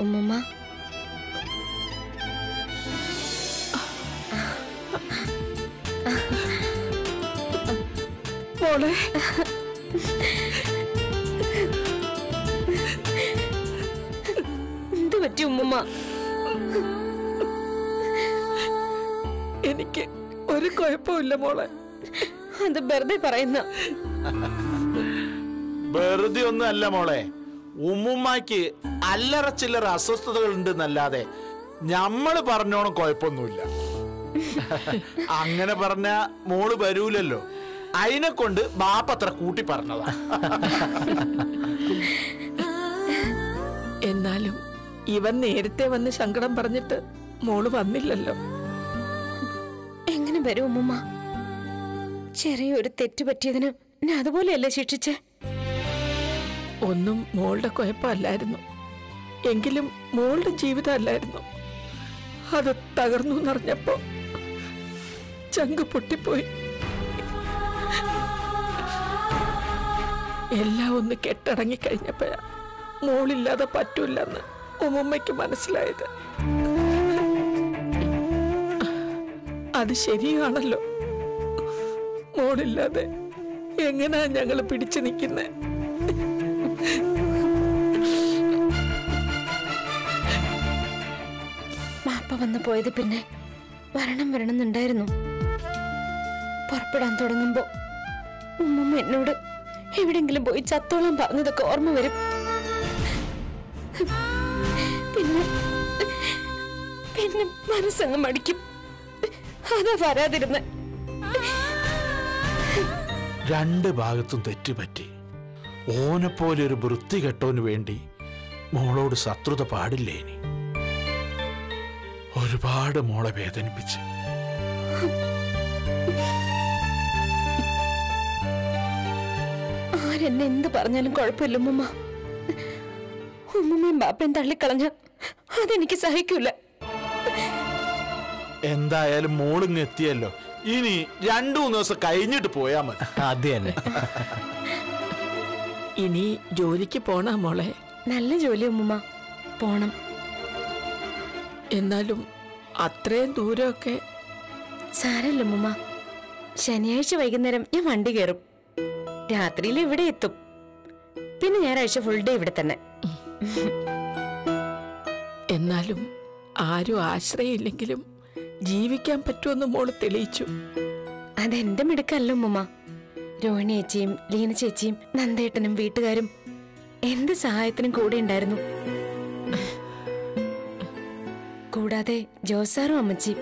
ഉമ്മുമ്മ മോളെ എന്ത് പറ്റി ഉമ്മുമ്മ എനിക്ക് ഒരു കുഴപ്പമില്ല മോളെ അത് വെറുതെ പറയുന്ന വെറുതെ ഒന്നും അല്ല മോളെ ഉമ്മുമ്മയ്ക്ക് അല്ലറ ചില്ലറ അസ്വസ്ഥതകൾ ഉണ്ടെന്നല്ലാതെ ഞമ്മള് പറഞ്ഞോണം കുഴപ്പമൊന്നുമില്ല അങ്ങനെ പറഞ്ഞ മോള് വരൂലല്ലോ അതിനെ കൊണ്ട് ബാപ്പത്ര കൂട്ടി പറഞ്ഞതാ എന്നാലും ഇവൻ നേരത്തെ വന്ന് സങ്കടം പറഞ്ഞിട്ട് മോള് വന്നില്ലല്ലോ എങ്ങനെ വരും ഉമ്മുമ്മ ചെറിയൊരു തെറ്റ് പറ്റിയതിന് എന്നെ അതുപോലെയല്ലേ ശിക്ഷിച്ചേ ഒന്നും മോളുടെ കുഴപ്പമല്ലായിരുന്നു എങ്കിലും മോളുടെ ജീവിതമല്ലായിരുന്നു അത് തകർന്നു എന്നറിഞ്ഞപ്പോ ചങ്ക് പൊട്ടിപ്പോയി എല്ലാം ഒന്ന് കെട്ടടങ്ങി കഴിഞ്ഞപ്പോഴാ മോളില്ലാതെ പറ്റൂലെന്ന് ഉമ്മയ്ക്ക് മനസ്സിലായത് അത് ശരിയാണല്ലോ മോളില്ലാതെ എങ്ങനെയാ ഞങ്ങള് പിടിച്ചു നിൽക്കുന്നേ മാപ്പ വന്ന് പോയത് പിന്നെ വരണം വരണമെന്നുണ്ടായിരുന്നു പുറപ്പെടാൻ തുടങ്ങുമ്പോ ഉമ്മമ്മ എന്നോട് എവിടെങ്കിലും പോയി ചത്തോളം പറഞ്ഞതൊക്കെ ഓർമ്മ വരും പിന്നെ പിന്നെ മനസ്സങ്ങ് മടിക്കും അതാ വരാതിരുന്ന രണ്ട് ഭാഗത്തും തെറ്റുപറ്റി ഓനെപ്പോലെ ഒരു വൃത്തി കെട്ടോന് വേണ്ടി മോളോട് ശത്രുത പാടില്ലേ ഇനി ഒരുപാട് മോളെ വേദനിപ്പിച്ച് ആരെന്നെ എന്ത് പറഞ്ഞാലും കുഴപ്പമില്ല ഉമ്മമ്മ ഉമ്മമ്മയും ബാപ്പയും തള്ളിക്കളഞ്ഞ അതെനിക്ക് സഹിക്കൂല എന്തായാലും മോളിങ് എത്തിയല്ലോ ഇനി രണ്ടു മൂന്ന് ദിവസം കഴിഞ്ഞിട്ട് പോയാ മതി അത് തന്നെ ഇനി ജോലിക്ക് പോണ മോളെ നല്ല ജോലി ഉമ്മുമ്മ പോണം എന്നാലും അത്രയും ദൂരമൊക്കെ സാരല്ല ഉമ്മുമ്മ ശനിയാഴ്ച വൈകുന്നേരം ഞാൻ വണ്ടി കയറും രാത്രിയിൽ ഇവിടെ എത്തും പിന്നെ ഞായറാഴ്ച ഫുൾ ഡേ ഇവിടെ തന്നെ എന്നാലും ആരും ആശ്രയമില്ലെങ്കിലും ജീവിക്കാൻ പറ്റുമെന്ന് മോള് തെളിയിച്ചു അതെന്റെ മിടുക്കല്ല ഉമ്മുമ്മ രോഹിണി ചേച്ചിയും ലീന ചേച്ചിയും നന്ദേട്ടനും വീട്ടുകാരും എന്ത് സഹായത്തിനും കൂടെ ഉണ്ടായിരുന്നു കൂടാതെ ജോസാറും അമ്മച്ചിയും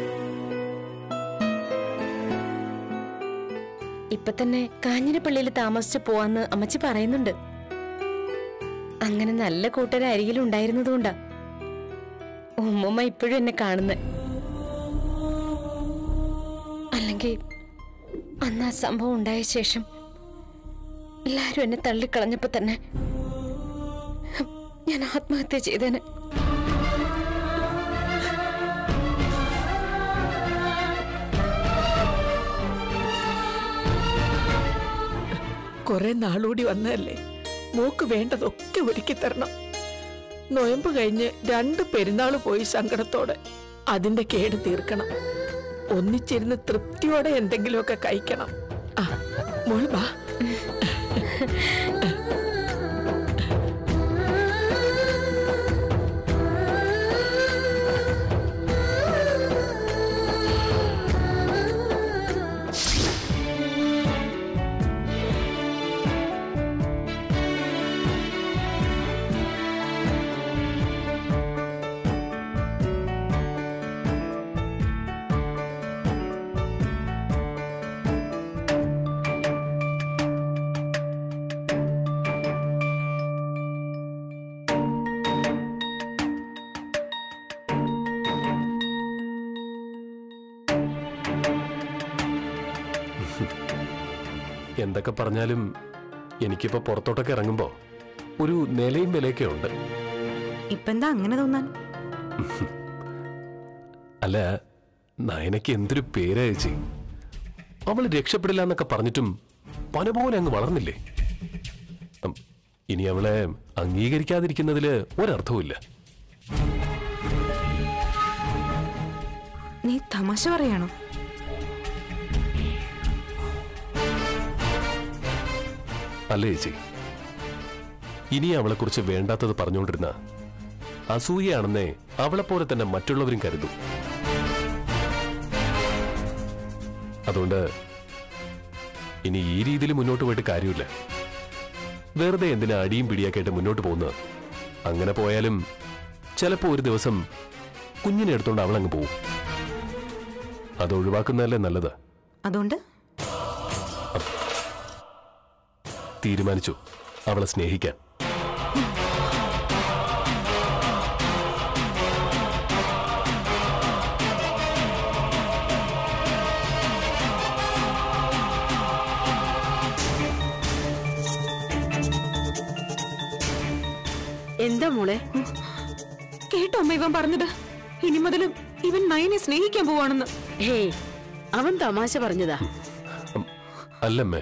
ഇപ്പൊ തന്നെ കാഞ്ഞിരപ്പള്ളിയിൽ താമസിച്ചു പോവാന്ന് അമ്മച്ചി പറയുന്നുണ്ട് അങ്ങനെ നല്ല കൂട്ടരെ അരികിലും ഉണ്ടായിരുന്നതുകൊണ്ടാ ഉമ്മുമ്മ ഇപ്പോഴും എന്നെ കാണുന്നത് അല്ലെങ്കിൽ അന്ന് ആ സംഭവം ഉണ്ടായ ശേഷം എല്ലാരും എന്നെ തള്ളിക്കളഞ്ഞപ്പോ തന്നെ ഞാൻ ആത്മഹത്യ ചെയ്തേനെ കുറെ നാളുകൂടി വന്നതല്ലേ മോക്ക് വേണ്ടതൊക്കെ ഒരുക്കി തരണം നൊയമ്പ് കഴിഞ്ഞ് രണ്ട് പെരുന്നാൾ പോയി സങ്കടത്തോടെ അതിന്റെ കേട് തീർക്കണം ഒന്നിച്ചിരുന്ന് തൃപ്തിയോടെ എന്തെങ്കിലുമൊക്കെ കഴിക്കണം ആ മോൾ വാ എന്തൊക്കെ പറഞ്ഞാലും എനിക്കിപ്പോ പുറത്തോട്ടൊക്കെ ഇറങ്ങുമ്പോ ഒരു നിലയും വിലയൊക്കെ ഉണ്ട് ഇപ്പൊ എന്താ അങ്ങനെ തോന്നാൻ അല്ല നയനയ്ക്ക് എന്തൊരു പേരാ ചേച്ചി അവള് രക്ഷപ്പെടില്ല എന്നൊക്കെ പറഞ്ഞിട്ടും പന പോലെ അങ്ങ് വളർന്നില്ലേ ഉം, ഇനി അവളെ അംഗീകരിക്കാതിരിക്കുന്നതില് ഒരർത്ഥവുമില്ല തമാശ പറയാണോ അല്ലേ ചേച്ചി ഇനി അവളെക്കുറിച്ച് വേണ്ടാത്തത് പറഞ്ഞുകൊണ്ടിരുന്ന അസൂയയാണെന്നേ അവളെപ്പോലെ തന്നെ മറ്റുള്ളവരും കരുതും അതുകൊണ്ട് ഇനി ഈ രീതിയിൽ മുന്നോട്ട് പോയിട്ട് കാര്യമില്ല വെറുതെ എന്തിനാ അടിയും പിടിയാക്കായിട്ട് മുന്നോട്ട് പോകുന്നത് അങ്ങനെ പോയാലും ചിലപ്പോൾ ഒരു ദിവസം കുഞ്ഞിനെ എടുത്തോണ്ട് അവളങ്ങ് പോവും അത് ഒഴിവാക്കുന്നതല്ലേ നല്ലത് അതുകൊണ്ട് തീരുമാനിച്ചു അവളെ സ്നേഹിക്കാൻ എന്താ മോളെ കേട്ടോ അമ്മ ഇവൻ പറഞ്ഞത് ഇനി മുതൽ ഇവൻ നയനെ സ്നേഹിക്കാൻ പോവാണെന്ന് ഹേയ് അവൻ തമാശ പറഞ്ഞതാ ഉം, അല്ലമ്മേ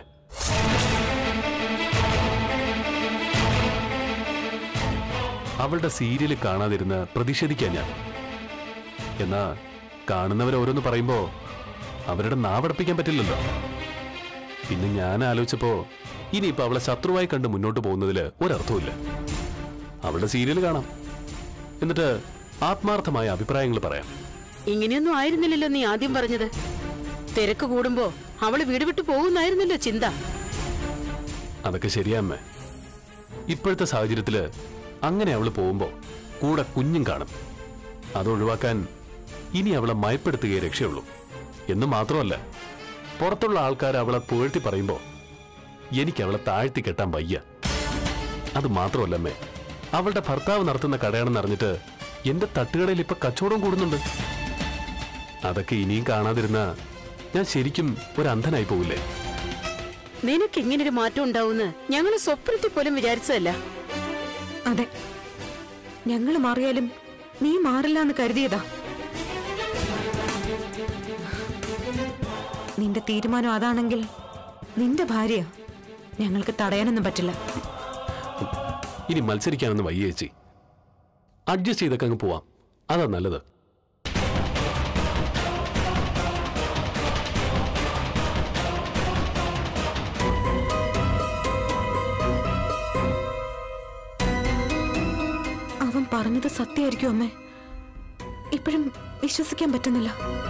അവളുടെ സീരിയൽ കാണാതിരുന്ന് പ്രതിഷേധിക്കാൻ ഞാൻ എന്നാ കാണുന്നവർ ഓരോന്ന് പറയുമ്പോ അവരുടെ നാവടപ്പിക്കാൻ പറ്റില്ലല്ലോ പിന്നെ ഞാൻ ആലോചിച്ചപ്പോ ഇനിയിപ്പോ അവളെ ശത്രുവായി കണ്ട് മുന്നോട്ട് പോകുന്നതില് ഒരർത്ഥവുമില്ല അവളുടെ സീരിയൽ കാണാം എന്നിട്ട് ആത്മാർത്ഥമായ അഭിപ്രായങ്ങൾ പറയാം ഇങ്ങനെയൊന്നും ആയിരുന്നില്ലല്ലോ നീ ആദ്യം പറഞ്ഞത് തിരക്ക് കൂടുമ്പോ അവള് വീട് വിട്ടു പോകുന്നായിരുന്നല്ലോ ചിന്ത അതൊക്കെ ശരിയാമ്മേ ഇപ്പോഴത്തെ സാഹചര്യത്തില് അങ്ങനെ അവള് പോകുമ്പോ കൂടെ കുഞ്ഞും കാണും അത് ഒഴിവാക്കാൻ ഇനി അവളെ മയപ്പെടുത്തുകയേ രക്ഷയുള്ളൂ എന്ന് മാത്രമല്ല പുറത്തുള്ള ആൾക്കാർ അവളെ പുകഴ്ത്തി പറയുമ്പോ എനിക്ക് അവളെ താഴ്ത്തി കെട്ടാൻ വയ്യ അത് മാത്രമല്ലമ്മേ അവളുടെ ഭർത്താവ് നടത്തുന്ന കടയാണെന്ന് അറിഞ്ഞിട്ട് എന്റെ തട്ടുകടയിൽ ഇപ്പൊ കച്ചവടം കൂടുന്നുണ്ട് അതൊക്കെ ഇനിയും കാണാതിരുന്ന ഞാൻ ശരിക്കും ഒരു അന്ധനായി പോവില്ലേ നിനക്ക് ഇങ്ങനൊരു മാറ്റം ഉണ്ടാവുമെന്ന് ഞങ്ങള് സ്വപ്നത്തിൽ പോലും വിചാരിച്ചതല്ല അതെ ഞങ്ങൾ മാറിയാലും നീ മാറില്ല എന്ന് കരുതിയതാ നിന്റെ തീരുമാനം അതാണെങ്കിൽ നിന്റെ ഭാര്യ ഞങ്ങൾക്ക് തടയാനൊന്നും പറ്റില്ല ഇനി മത്സരിക്കാനൊന്നും വയ്യ ചേച്ചി അഡ്ജസ്റ്റ് ചെയ്തൊക്കെ അങ്ങ് പോവാം അതാ നല്ലത് അവൻ പറഞ്ഞത് സത്യമായിരിക്കും അമ്മേ ഇപ്പോഴും വിശ്വസിക്കാൻ പറ്റുന്നില്ല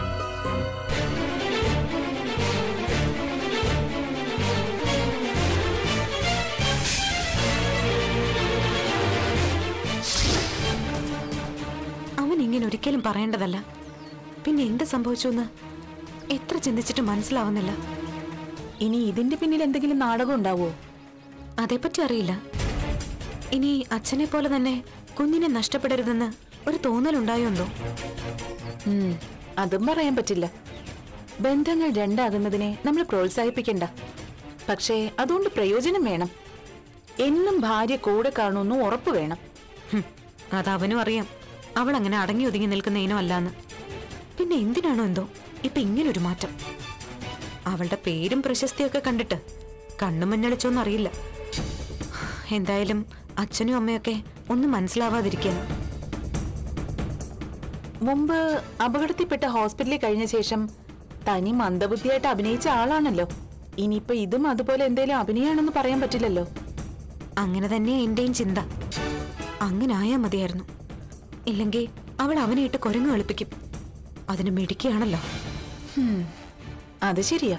അവൻ ഇങ്ങനെ ഒരിക്കലും പറയേണ്ടതല്ല പിന്നെ എന്ത് സംഭവിച്ചു എന്ന് എത്ര ചിന്തിച്ചിട്ട് മനസ്സിലാവുന്നില്ല ഇനി ഇതിന്റെ പിന്നിൽ എന്തെങ്കിലും നാടകം ഉണ്ടാവോ അതേപ്പറ്റി അറിയില്ല ഇനി അച്ഛനെ പോലെ തന്നെ കുഞ്ഞിനെ നഷ്ടപ്പെടരുതെന്ന് ഒരു തോന്നലുണ്ടായോ എന്തോ ഉം, അതും പറയാൻ പറ്റില്ല ബന്ധങ്ങൾ രണ്ടാകുന്നതിനെ നമ്മൾ പ്രോത്സാഹിപ്പിക്കണ്ട പക്ഷേ അതുകൊണ്ട് പ്രയോജനം വേണം എന്നും ഭാര്യ കൂടെ കാണുമെന്ന് ഉറപ്പ് വേണം ഹും, അതവനും അറിയാം അവൾ അങ്ങനെ അടങ്ങി ഒതുങ്ങി നിൽക്കുന്ന ഇനം അല്ലാന്ന് പിന്നെ എന്തിനാണോ എന്തോ ഇപ്പൊ ഇങ്ങനൊരു മാറ്റം അവളുടെ പേരും പ്രശസ്തിയൊക്കെ കണ്ടിട്ട് കണ്ണു മുന്നളിച്ചോന്നറിയില്ല എന്തായാലും അച്ഛനും അമ്മയൊക്കെ ഒന്നും മനസ്സിലാവാതിരിക്കാൻ മുമ്പ് അപകടത്തിൽപ്പെട്ട ഹോസ്പിറ്റലിൽ കഴിഞ്ഞ ശേഷം തനി മന്ദബുദ്ധിയായിട്ട് അഭിനയിച്ച ആളാണല്ലോ ഇനിയിപ്പോ ഇതും അതുപോലെ എന്തേലും അഭിനയാണെന്ന് പറയാൻ പറ്റില്ലല്ലോ അങ്ങനെ തന്നെ എന്റെയും ചിന്ത അങ്ങനെ ആയാ മതിയായിരുന്നു ഇല്ലെങ്കിൽ അവൾ അവനെ ഇട്ട് കുരങ്ങ് കളിപ്പിക്കും അതിന് മിടുക്കിയാണല്ലോ അത് ശരിയാ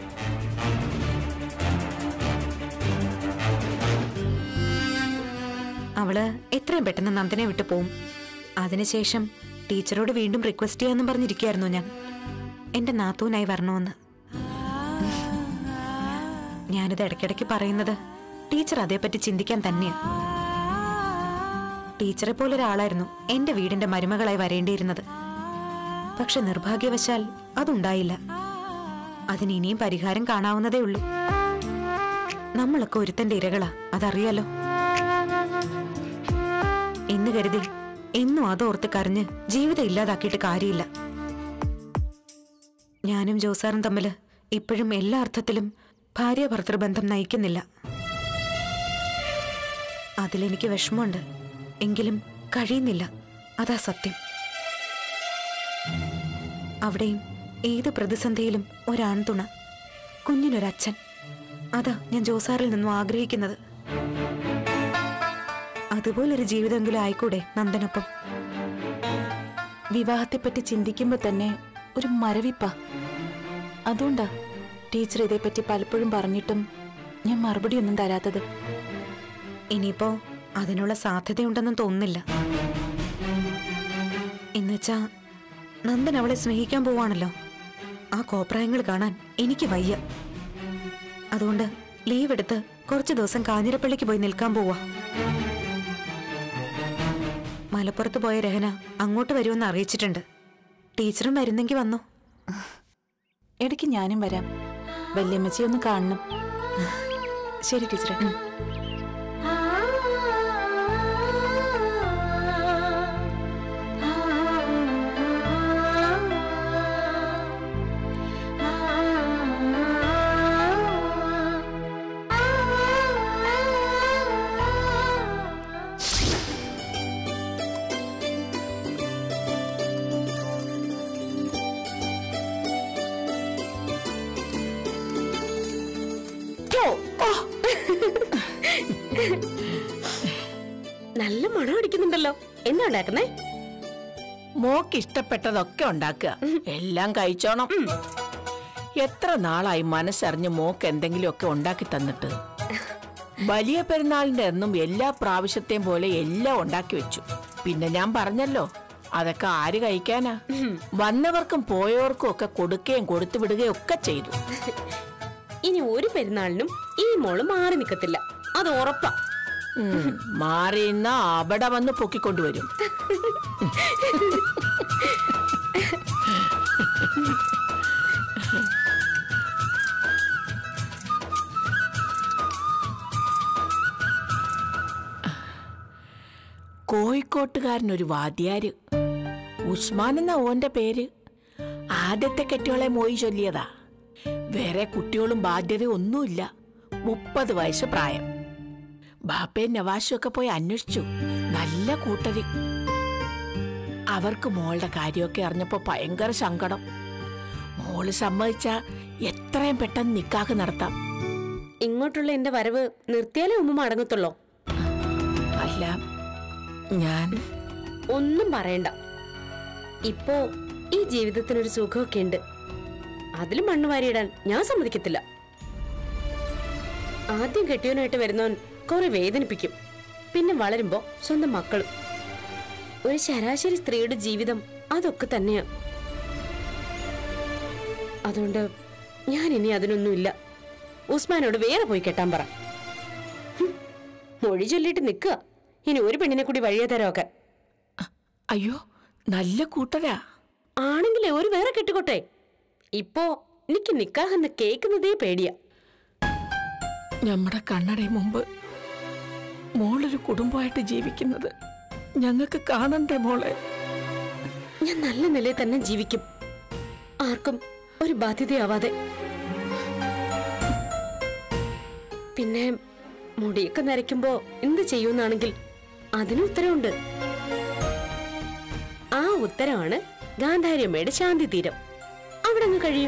അവള് എത്രയും പെട്ടെന്ന് നന്ദനെ വിട്ടു പോവും അതിനുശേഷം ടീച്ചറോട് വീണ്ടും റിക്വസ്റ്റ് ചെയ്യാന്നും പറഞ്ഞിരിക്കുകയായിരുന്നു ഞാൻ എന്റെ നാത്തൂനായി വരണമെന്ന് ഞാനിത് ഇടയ്ക്കിടയ്ക്ക് പറയുന്നത് ടീച്ചർ അതേപ്പറ്റി ചിന്തിക്കാൻ തന്നെയാ ടീച്ചറെ പോലൊരാളായിരുന്നു എന്റെ വീടിന്റെ മരുമകളായി വരേണ്ടിയിരുന്നത് പക്ഷെ നിർഭാഗ്യവശാൽ അതുണ്ടായില്ല അതിന് ഇനിയും പരിഹാരം കാണാവുന്നതേ ഉള്ളൂ നമ്മളൊക്കെ ഒരുത്തന്റെ ഇരകളാ അതറിയാലോ എന്ന് കരുതി എന്നും അതോർത്ത് കരഞ്ഞ് ജീവിതം ഇല്ലാതാക്കിയിട്ട് കാര്യമില്ല ഞാനും ജോസാറും തമ്മിൽ ഇപ്പോഴും എല്ലാ അർത്ഥത്തിലും ഭാര്യ ഭർത്തൃബന്ധം നയിക്കുന്നില്ല അതിലെനിക്ക് വിഷമമുണ്ട് എങ്കിലും കഴിയുന്നില്ല അതാ സത്യം അവിടെയും ഏത് പ്രതിസന്ധിയിലും ഒരാൺതുണ കുഞ്ഞിനൊരച്ഛൻ അതാ ഞാൻ ജോസാറിൽ നിന്നും ആഗ്രഹിക്കുന്നത് അതുപോലൊരു ജീവിതമെങ്കിലും ആയിക്കൂടെ നന്ദനൊപ്പം വിവാഹത്തെപ്പറ്റി ചിന്തിക്കുമ്പോ തന്നെ ഒരു മരവിപ്പ അതുകൊണ്ടാ ടീച്ചർ ഇതേപ്പറ്റി പലപ്പോഴും പറഞ്ഞിട്ടും ഞാൻ മറുപടി ഒന്നും തരാത്തത് ഇനിയിപ്പോ അതിനുള്ള സാധ്യതയുണ്ടെന്നും തോന്നുന്നില്ല എന്നുവെച്ചാ നന്ദൻ അവളെ സ്നേഹിക്കാൻ പോവാണല്ലോ ആ കോപ്രായങ്ങൾ കാണാൻ എനിക്ക് വയ്യ അതുകൊണ്ട് ലീവ് എടുത്ത് കുറച്ച് ദിവസം കാഞ്ഞിരപ്പള്ളിക്ക് പോയി നിൽക്കാൻ പോവാ മലപ്പുറത്ത് പോയ രഹന അങ്ങോട്ട് വരുമെന്ന് അറിയിച്ചിട്ടുണ്ട് ടീച്ചറും വരുന്നെങ്കിൽ വന്നോ ഇടയ്ക്ക് ഞാനും വരാം വല്യമ്മച്ചി ഒന്ന് കാണണം ശരി ടീച്ചറെ നല്ല മണം അടിക്കുന്നുണ്ടല്ലോ എന്താ ഉണ്ടാക്കുന്നേ മോക്ക് ഇഷ്ടപ്പെട്ടതൊക്കെ ഉണ്ടാക്കുക എല്ലാം കഴിച്ചോണം എത്ര നാളായി മനസ്സറിഞ്ഞ് മോക്ക് എന്തെങ്കിലുമൊക്കെ ഉണ്ടാക്കി തന്നിട്ട് വലിയ പെരുന്നാളിന്റെ അന്നും എല്ലാ പ്രാവശ്യത്തെയും പോലെ എല്ലാം ഉണ്ടാക്കി വെച്ചു പിന്നെ ഞാൻ പറഞ്ഞല്ലോ അതൊക്കെ ആര് കഴിക്കാനാ വന്നവർക്കും പോയവർക്കും ഒക്കെ കൊടുക്കുകയും കൊടുത്തു വിടുകയും ഒക്കെ ചെയ്തു ഇനി ഒരു പെരുന്നാളിനും ഈ മോള് മാറി നിൽക്കത്തില്ല അത് ഉറപ്പാ ഉം, മാറി ഇന്ന അവിടെ വന്ന് പൊക്കിക്കൊണ്ടുവരും കോഴിക്കോട്ടുകാരനൊരു വാദ്യാര് ഉസ്മാൻ എന്ന ഓന്റെ പേര് ആദ്യത്തെ കെട്ടിയോളെ മോയി ചൊല്ലിയതാ വേറെ കുട്ടികളും ബാധ്യതയും ഒന്നുമില്ല മുപ്പത് വയസ്സ് പ്രായം ബാപ്പയും നവാസും ഒക്കെ പോയി അന്വേഷിച്ചു നല്ല കൂട്ടര് അവർക്ക് മോളുടെ കാര്യമൊക്കെ അറിഞ്ഞപ്പോ ഭയങ്കര സങ്കടം മോള് സമ്മതിച്ച എത്രയും പെട്ടെന്ന് നിക്കാക്ക് നടത്താം ഇങ്ങോട്ടുള്ള എന്റെ വരവ് നിർത്തിയാലേ ഉമ്മ മടങ്ങത്തുള്ളോ അല്ല ഞാൻ ഒന്നും പറയണ്ട ഇപ്പോ ഈ ജീവിതത്തിനൊരു സുഖമൊക്കെ ഉണ്ട് അതിൽ മണ്ണ് വാരിയിടാൻ ഞാൻ സമ്മതിക്കത്തില്ല ആദ്യം കെട്ടിയവനായിട്ട് വരുന്നവൻ കുറെ വേദനിപ്പിക്കും പിന്നെ വളരുമ്പോ സ്വന്തം മക്കളും ഒരു ശരാശരി സ്ത്രീയുടെ ജീവിതം അതൊക്കെ തന്നെയാ അതുകൊണ്ട് ഞാൻ ഇനി അതിനൊന്നുമില്ല ഉസ്മാനോട് വേറെ പോയി കെട്ടാൻ പറ ഹും, മൊഴി ചൊല്ലിയിട്ട് നിൽക്കുക ഇനി ഒരു പെണ്ണിനെ കൂടി വഴിയെ തരാമൊക്കെ അയ്യോ നല്ല കൂട്ടരാ ആണെങ്കിലേ ഒരു വേറെ കെട്ടിക്കോട്ടെ ഇപ്പോ എനിക്ക് നിക്കാഹെന്ന് കേൾക്കുന്നതേ പേടിയാ നമ്മുടെ കണ്ണടയും മുമ്പ് മോളൊരു കുടുംബമായിട്ട് ജീവിക്കുന്നത് ഞങ്ങൾക്ക് കാണണ്ടേ മോളെ ഞാൻ നല്ല നിലയിൽ തന്നെ ജീവിക്കും ആർക്കും ഒരു ബാധ്യതയാവാതെ പിന്നെ മുടിയൊക്കെ നരയ്ക്കുമ്പോ എന്ത് ചെയ്യുമെന്നാണെങ്കിൽ അതിന് ഉത്തരവുണ്ട് ആ ഉത്തരവാണ് ഗാന്ധാരിയമ്മയുടെ ശാന്തി തീരം അവിടെ അങ്ങ് കഴിയും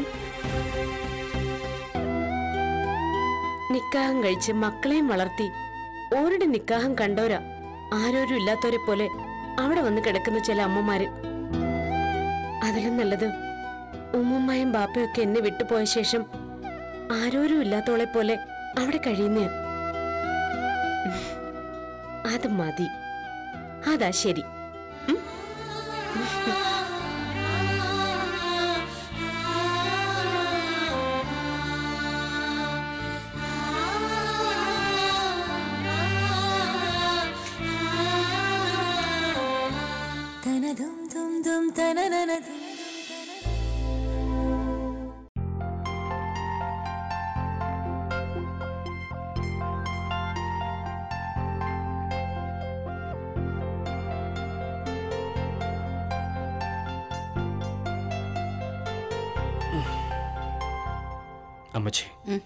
നിക്കാഹം കഴിച്ച് മക്കളെയും വളർത്തി ഓരുടെ നിക്കാഹം കണ്ടോരാ ആരോരും ഇല്ലാത്തവരെ പോലെ അവിടെ വന്ന് കിടക്കുന്ന ചില അമ്മമാര് അതിലും നല്ലത് ഉമ്മുമ്മയും ബാപ്പയും ഒക്കെ എന്നെ വിട്ടുപോയ ശേഷം ആരോരും ഇല്ലാത്തവളെ പോലെ അവിടെ കഴിയുന്ന അത് മതി അതാ ശരി അമ്മച്ചി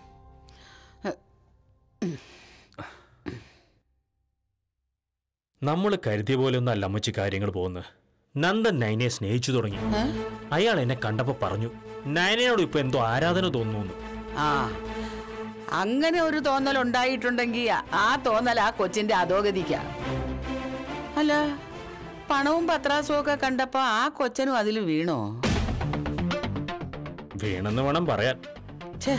നമ്മൾ കരുതിയ പോലെ ഒന്നും അല്ല അമ്മച്ചി കാര്യങ്ങൾ പോകുന്നത് നന്ദൻ നൈനെ സ്നേഹിച്ചു തുടങ്ങി അയാൾ എന്നെ കണ്ടപ്പോ പറഞ്ഞു നയനയോട് ഇപ്പൊ എന്തോ ആരാധന തോന്നുന്നു ആ അങ്ങനെ ഒരു തോന്നൽ ഉണ്ടായിട്ടുണ്ടെങ്കിൽ ആ തോന്നൽ ആ കൊച്ചിന്റെ അധോഗതിക്ക അല്ല പണവും പത്രാസും ഒക്കെ കണ്ടപ്പോ ആ കൊച്ചനും അതിൽ വീണോ വേണമെന്ന് വേണം പറയാൻ ഛേ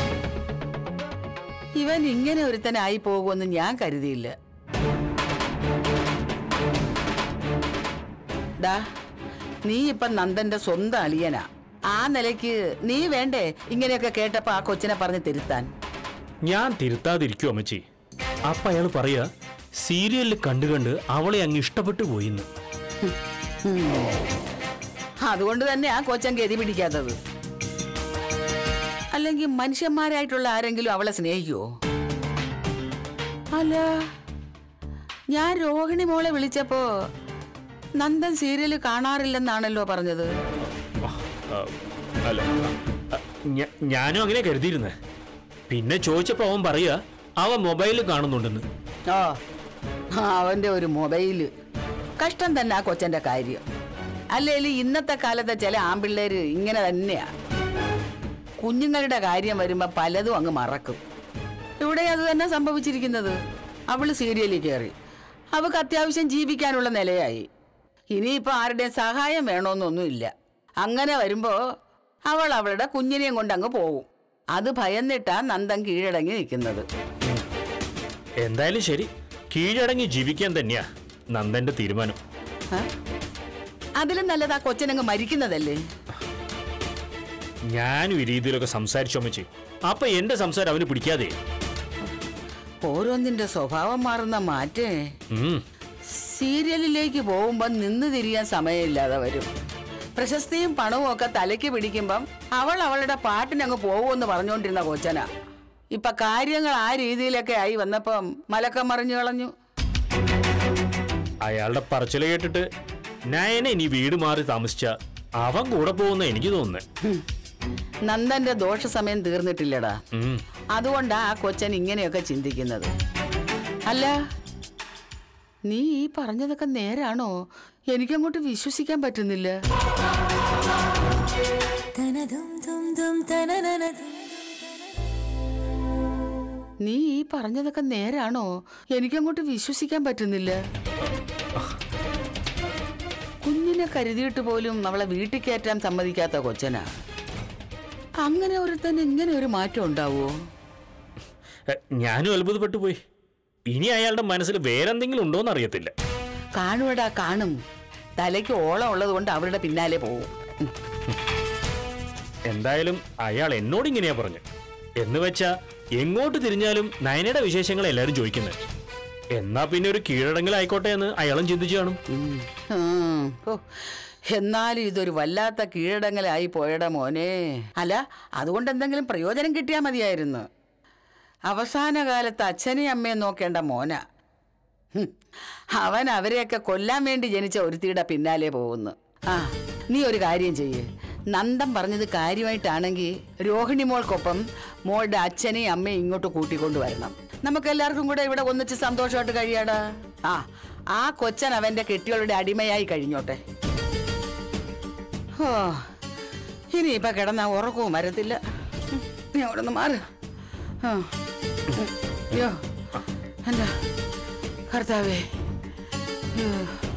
ഇവൻ ഇങ്ങനെ ഒരുത്തനായി പോകുമെന്ന് ഞാൻ കരുതിയില്ല ഡാ നീ ഇപ്പൊ നന്ദന്റെ സ്വന്തം അളിയനാ ആ നിലയ്ക്ക് നീ വേണ്ടേ ഇങ്ങനെയൊക്കെ കേട്ടപ്പോ ആ കൊച്ചിനെ പറഞ്ഞ് തിരുത്താൻ ഞാൻ തിരുത്താതിരിക്കും അമ്മച്ചി അപ്പൊ അയാൾ പറയാ സീരിയലിൽ കണ്ടു കണ്ട് അവളെ അങ്ങ് ഇഷ്ടപ്പെട്ടു പോയിന്ന് അതുകൊണ്ട് തന്നെ ആ കൊച്ചൻ ഗതി പിടിക്കാത്തത് അല്ലെങ്കിൽ മനുഷ്യന്മാരായിട്ടുള്ള ആരെങ്കിലും അവളെ സ്നേഹിക്കുവോ അല്ല ഞാൻ രോഹിണി മോളെ വിളിച്ചപ്പോ നന്ദൻ സീരിയൽ കാണാറില്ലെന്നാണല്ലോ പറഞ്ഞത് ആ, അല്ല ആ, ഞ- ഞാനും അങ്ങനെ കരുതിയിരുന്നേ പിന്നെ ചോദിച്ചപ്പോ അവൻ പറയാ അവൻ മൊബൈലിൽ കാണുന്നുണ്ടെന്ന് ഓ അവന്റെ ഒരു മൊബൈല് കഷ്ടം തന്നെ ആ കൊച്ചന്റെ കാര്യം അല്ലെങ്കിൽ ഇന്നത്തെ കാലത്തെ ചില ആമ്പിള്ളേര് ഇങ്ങനെ തന്നെയാ കുഞ്ഞുങ്ങളുടെ കാര്യം വരുമ്പോ പലതും അങ്ങ് മറക്കും ഇവിടെ അത് തന്നെ സംഭവിച്ചിരിക്കുന്നത് അവള് സീരിയലിൽ കയറി അവൾക്ക് അത്യാവശ്യം ജീവിക്കാനുള്ള നിലയായി ഇനിയിപ്പോ ആരുടെയും സഹായം വേണമെന്നൊന്നുമില്ല അങ്ങനെ വരുമ്പോ അവൾ അവളുടെ കുഞ്ഞിനെയും കൊണ്ട് അങ്ങ് പോവും അത് ഭയന്നിട്ടാ നന്ദൻ കീഴടങ്ങി നിൽക്കുന്നത് എന്തായാലും ശരി കീഴടങ്ങി ജീവിക്കാൻ തന്നെയാ നന്ദന്റെ തീരുമാനം ആ? അതിലും നല്ലത് ആ കൊച്ചനങ്ങ് മരിക്കുന്നതല്ലേ ഞാനും ഈ രീതിയിലൊക്കെ സംസാരിച്ചു അമ്മച്ചി അപ്പൊ എന്റെ സംസാരം അവന് പിടിക്കാതെ ഓരോന്നിന്റെ സ്വഭാവം മാറുന്ന മാറ്റേ ഉം സീരിയലിലേക്ക് പോകുമ്പം നിന്ന് തിരിയാൻ സമയമില്ലാതെ വരും പ്രശസ്തിയും പണവും ഒക്കെ തലയ്ക്ക് പിടിക്കുമ്പം അവൾ അവളുടെ പാട്ടിനങ്ങ് പോകുമെന്ന് പറഞ്ഞുകൊണ്ടിരുന്ന കൊച്ചന ഇപ്പൊ കാര്യങ്ങൾ ആ രീതിയിലൊക്കെ ആയി വന്നപ്പം മലക്കം മറിഞ്ഞു കളഞ്ഞു അയാളുടെ പറച്ചില് കേട്ടിട്ട് നയന ഇനി വീട് മാറി താമസിച്ച അവൻ കൂടെ പോകുന്ന എനിക്ക് തോന്നുന്നേ ഹും. നന്ദന്റെ ദോഷ സമയം തീർന്നിട്ടില്ലടാ ഉം. അതുകൊണ്ടാ ആ കൊച്ചൻ ഇങ്ങനെയൊക്കെ ചിന്തിക്കുന്നത് അല്ല നീ ഈ പറഞ്ഞതൊക്കെ നേരാണോ എനിക്കങ്ങോട്ട് വിശ്വസിക്കാൻ പറ്റുന്നില്ല നീ ഈ പറഞ്ഞതൊക്കെ നേരാണോ എനിക്കങ്ങോട്ട് വിശ്വസിക്കാൻ പറ്റുന്നില്ല കുഞ്ഞിനെ കരുതിയിട്ട് പോലും അവളെ വീട്ടിൽ കയറ്റാൻ സമ്മതിക്കാത്ത കൊച്ചനാ അങ്ങനെ ഒരുത്തന് ഇങ്ങനെ ഒരു മാറ്റം ഉണ്ടാവുമോ എ, ഞാനും അത്ഭുതപ്പെട്ടു പോയി ഇനി അയാളുടെ മനസ്സിൽ വേറെന്തെങ്കിലും ഉണ്ടോന്ന് അറിയത്തില്ല കാണുവടാ കാണും തലയ്ക്ക് ഓളം ഉള്ളത് കൊണ്ട് അവരുടെ പിന്നാലെ പോവും ഉം. എന്തായാലും അയാൾ എന്നോട് ഇങ്ങനെയാ പറഞ്ഞു എന്ന് വെച്ചാ എങ്ങോട്ട് തിരിഞ്ഞാലും നയനയുടെ വിശേഷങ്ങൾ എല്ലാരും ചോദിക്കുന്നത് എന്നാ പിന്നെ ഒരു കീഴടങ്ങലായിക്കോട്ടെ എന്ന് അയാളും ചിന്തിച്ചു കാണും ഉം. ഓ, എന്നാലും ഇതൊരു വല്ലാത്ത കീഴടങ്ങലായി പോയടാ മോനെ അല്ല അതുകൊണ്ട് എന്തെങ്കിലും പ്രയോജനം കിട്ടിയാൽ മതിയായിരുന്നു അവസാന കാലത്ത് അച്ഛനെയും അമ്മയും നോക്കേണ്ട മോന ഹും. അവൻ അവരെയൊക്കെ കൊല്ലാൻ വേണ്ടി ജനിച്ച ഒരുത്തിയുടെ പിന്നാലെ പോകുന്നു ആ നീ ഒരു കാര്യം ചെയ്യ് നന്ദൻ പറഞ്ഞത് കാര്യമായിട്ടാണെങ്കിൽ രോഹിണി മോൾക്കൊപ്പം മോളുടെ അച്ഛനെയും അമ്മയും ഇങ്ങോട്ട് കൂട്ടിക്കൊണ്ടു വരണം നമുക്ക് എല്ലാവർക്കും കൂടെ ഇവിടെ ഒന്നിച്ച് സന്തോഷമായിട്ട് കഴിയാടാ ആ ആ കൊച്ചൻ അവന്റെ കെട്ടികളുടെ അടിമയായി കഴിഞ്ഞോട്ടെ ഓ ഇനിയിപ്പൊ കിടന്ന ഉറക്കവും വരത്തില്ല ഉം, നീ അവിടെ നിന്ന് മാറ് ആ. ഉം, അയ്യോ എന്താ കർത്താവേ അയ്യോ.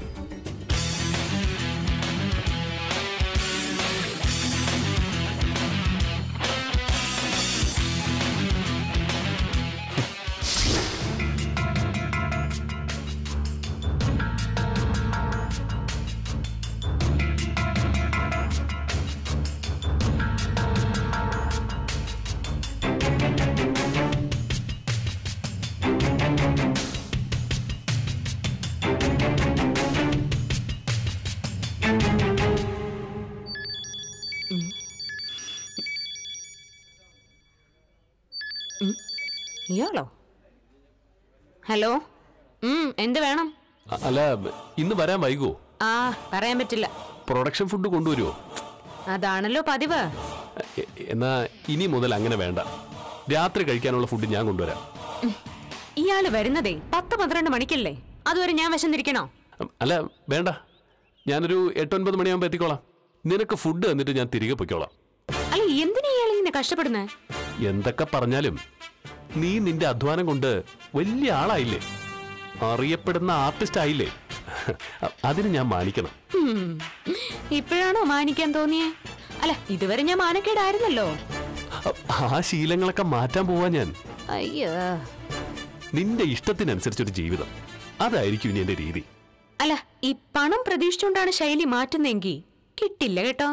ഇയാളോ ഹലോ ഉം, എന്ത് വേണം അ- അല്ല ഇന്ന് വരാൻ വൈകുമോ ആ പറയാൻ പറ്റില്ല പ്രൊഡക്ഷൻ ഫുഡ് കൊണ്ടുവരുമോ അതാണല്ലോ പതിവ് എ- എന്നാ ഇനി മുതൽ അങ്ങനെ വേണ്ട രാത്രി കഴിക്കാനുള്ള ഫുഡ് ഞാൻ കൊണ്ടുവരാം ഇയാള് വരുന്നതേ പത്ത് പന്ത്രണ്ട് മണിക്കല്ലേ അതുവരെ ഞാൻ വിശന്നിരിക്കണോ ഉം, അല്ല വേണ്ട ഞാനൊരു എട്ടൊൻപത് മണിയാകുമ്പോൾ എത്തിക്കോളാം നിനക്ക് ഫുഡ് തന്നിട്ട് ഞാൻ തിരികെ പൊയ്ക്കോളാം അല്ല എന്തിനാ ഇയാൾ ഇങ്ങനെ കഷ്ടപ്പെടുന്നേ എന്തൊക്കെ പറഞ്ഞാലും നീ നിന്റെ അധ്വാനം കൊണ്ട് വലിയ ആളായില്ലേ അറിയപ്പെടുന്ന ആർട്ടിസ്റ്റ് ആയില്ലേ അ- അതിന് ഞാൻ മാനിക്കണം ഉം. ഇപ്പോഴാണോ മാനിക്കാൻ തോന്നിയേ അല്ല ഇതുവരെ ഞാൻ മാനക്കേടായിരുന്നല്ലോ അ- ആ ശീലങ്ങളൊക്കെ മാറ്റാൻ പോവാ ഞാൻ അയ്യോ നിന്റെ ഇഷ്ടത്തിനനുസരിച്ചൊരു ജീവിതം അതായിരിക്കും ഇനി എന്റെ രീതി അല്ല ഈ പണം പ്രതീക്ഷിച്ചുകൊണ്ടാണ് ശൈലി മാറ്റുന്നെങ്കിൽ കിട്ടില്ല കേട്ടോ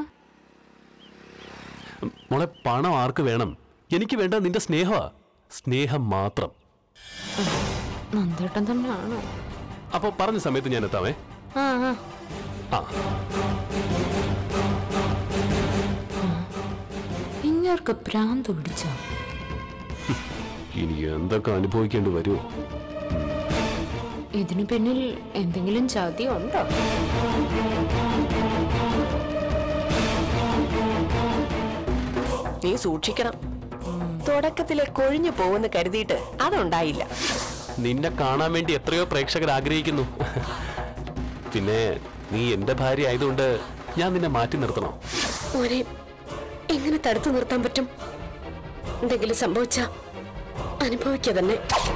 മോളെ പണം ആർക്ക് വേണം എനിക്ക് വേണ്ട നിന്റെ സ്നേഹമാ സ്നേഹം മാത്രം നന്ദേട്ടൻ തന്നെയാണോ അപ്പൊ പറഞ്ഞ സമയത്ത് ഞാൻ എത്താമേ ആ ആ ആ ഇങ്ങർക്ക് ഭ്രാന്ത് പിടിച്ചോ ഇനി എന്തൊക്കെ അനുഭവിക്കേണ്ടി വരുമോ ഇതിനു പിന്നിൽ എന്തെങ്കിലും ചതി ഉണ്ടോ നീ സൂക്ഷിക്കണം തുടക്കത്തിലെ കൊഴിഞ്ഞു പോകുന്ന കരുതിയിട്ട് അതുണ്ടായില്ല നിന്നെ കാണാൻ വേണ്ടി എത്രയോ പ്രേക്ഷകർ ആഗ്രഹിക്കുന്നു പിന്നെ നീ എന്റെ ഭാര്യ ആയതുകൊണ്ട് ഞാൻ നിന്നെ മാറ്റി നിർത്തണോ മോനെ എങ്ങനെ തടുത്തു നിർത്താൻ പറ്റും എന്തെങ്കിലും സംഭവിച്ച അനുഭവിക്കുക തന്നെ